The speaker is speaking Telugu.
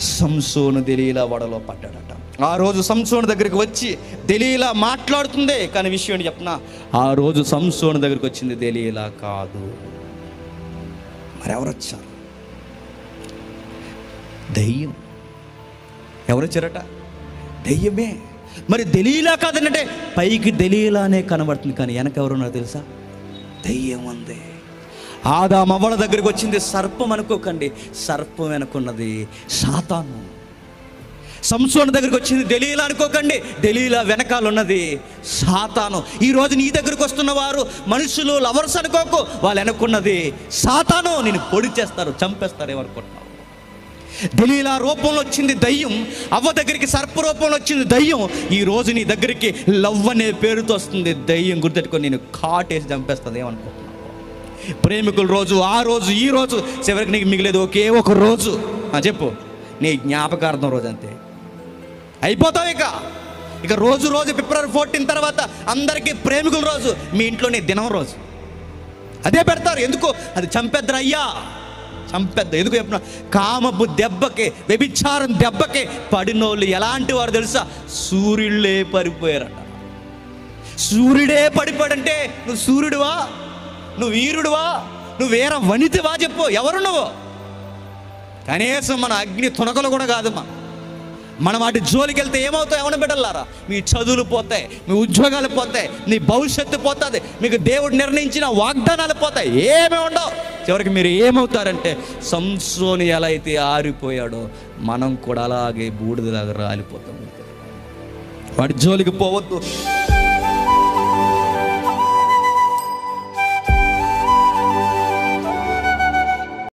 సంసోను దెలీలా వడలో పడ్డాడట ఆ రోజు సంసోను దగ్గరికి వచ్చి దెలీలా మాట్లాడుతుంది కానీ విషయం ఏంటి చెప్పనా ఆ రోజు సంసోను దగ్గరికి వచ్చింది దెలీలా కాదు మరి ఎవరు వచ్చారు దెయ్యం ఎవరు వచ్చారట దెయ్యమే మరి దెలీలా కాదనంటే పైకి దెలీలానే కనబడుతుంది కానీ వెనక ఎవరున్నారో తెలుసా దెయ్యం ఉంది ఆదామవ్వల దగ్గరికి వచ్చింది సర్పం అనుకోకండి సర్పం వెనుకున్నది సాతాను సంసోను దగ్గరికి వచ్చింది దలీలా అనుకోకండి దలీలా వెనకాల ఉన్నది సాతాను ఈ రోజు నీ దగ్గరికి వస్తున్న వారు మనుషులు లవర్స్ అనుకోకు వాళ్ళు వెనక్కున్నది సాతాను నేను పొడి చేస్తారు చంపేస్తారు ఏమనుకుంటున్నావు దలీలా రూపంలో వచ్చింది దయ్యం అవ్వ దగ్గరికి సర్ప రూపంలో వచ్చింది దయ్యం ఈ రోజు నీ దగ్గరికి లవ్ అనే పేరుతో వస్తుంది దయ్యం గుర్తెట్టుకొని నేను కాటేసి చంపేస్తుంది ఏమనుకుంటున్నావు ప్రేమికుల రోజు ఆ రోజు ఈ రోజు చివరికి నీకు మిగిలేదు ఒకే ఒక రోజు ఆ, చెప్పు నీ జ్ఞాపకార్థం రోజు అంతే అయిపోతావు ఇక ఇక రోజు రోజు ఫిబ్రవరి ఫోర్టీన్ తర్వాత అందరికీ ప్రేమికుల రోజు మీ ఇంట్లోనే దినం రోజు అదే పెడతారు ఎందుకు అది చంపేద్దరు అయ్యా చంపేద్దాం ఎందుకు చెప్పిన కామపు దెబ్బకి వ్యభిచారం దెబ్బకి పడినోళ్ళు ఎలాంటి వారు తెలుసా సూర్యుళ్ళే పడిపోయారట సూర్యుడే పడిపోయాడంటే నువ్వు సూర్యుడివా నువ్వు వీరుడివా నువ్వు వేరే వనితివా చెప్పు ఎవరు నువ్వు కనీసం మన అగ్ని తునకలు కూడా కాదమ్మా మనం వాటి జోలికి వెళ్తే ఏమవుతాయి ఏమన్నా బిడ్డలారా మీ చదువులు పోతాయి మీ ఉద్యోగాలు పోతాయి నీ భవిష్యత్తు పోతుంది మీకు దేవుడు నిర్ణయించిన వాగ్దానాలు పోతాయి ఏమి ఉండవు చివరికి మీరు ఏమవుతారంటే సంసోని ఎలా అయితే ఆరిపోయాడో మనం కూడా అలాగే బూడిదలాగా రాలిపోతాం వాటి జోలికి పోవద్దు